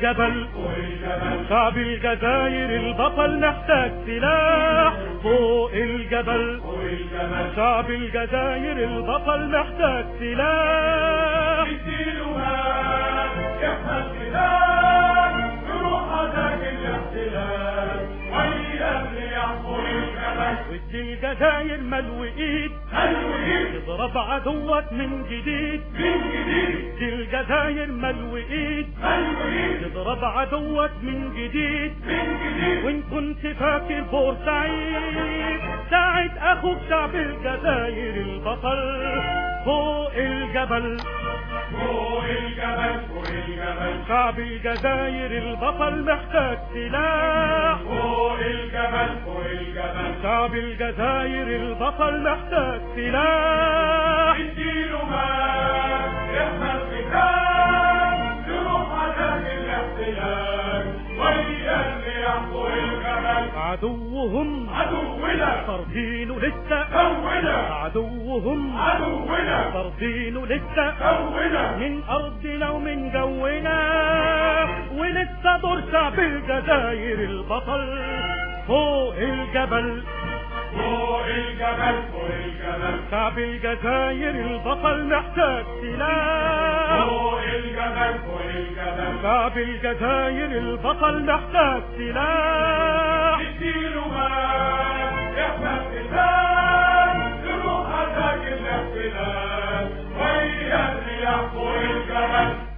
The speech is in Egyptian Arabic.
الجبل فوق الجبل شعب الجزائر البطل محتاج سلاح فوق الجبل فوق الجبل شعب الجزائر البطل محتاج سلاح اديله مال يحمل سلاح يروح هذاك الاحتلال ويا اللي يحفر الجبل ودي الجزائر ملو ايد هالوهيد تضرب عدوك من جديد من جديد دي الجزائر ملو ايد هالوهيد تضرب عدوك من جديد من جديد وان كنت فاكر بورسعيد ساعد اخوك شعب الجزائر البطل فوق الجبل فوق الجبل فوق الجبل شعب الجزائر البطل محتاج سلاح فوق الجبل فوق الجبل شعب الجزائر البطل محتاج سلاح اديله مال يحمل قتال يروح هذاك الاحتلال ويا اللي يحفر الجبل عدوهم عدونا طرفينه لسه كونا عدوهم عدونا طرفينه لسه كونا من أرضنا ومن جونا ولسه دور شعب الجزائر البطل فوق الجبل فوق الجبل فوق الجبل شعب الجزائر البطل محتاج سلاح فوق الجبل فوق الجبل شعب الجزائر البطل محتاج سلاح اديله مال يحمل قتال يروح هذاك الاحتلال ويا اللي يحفر الجبل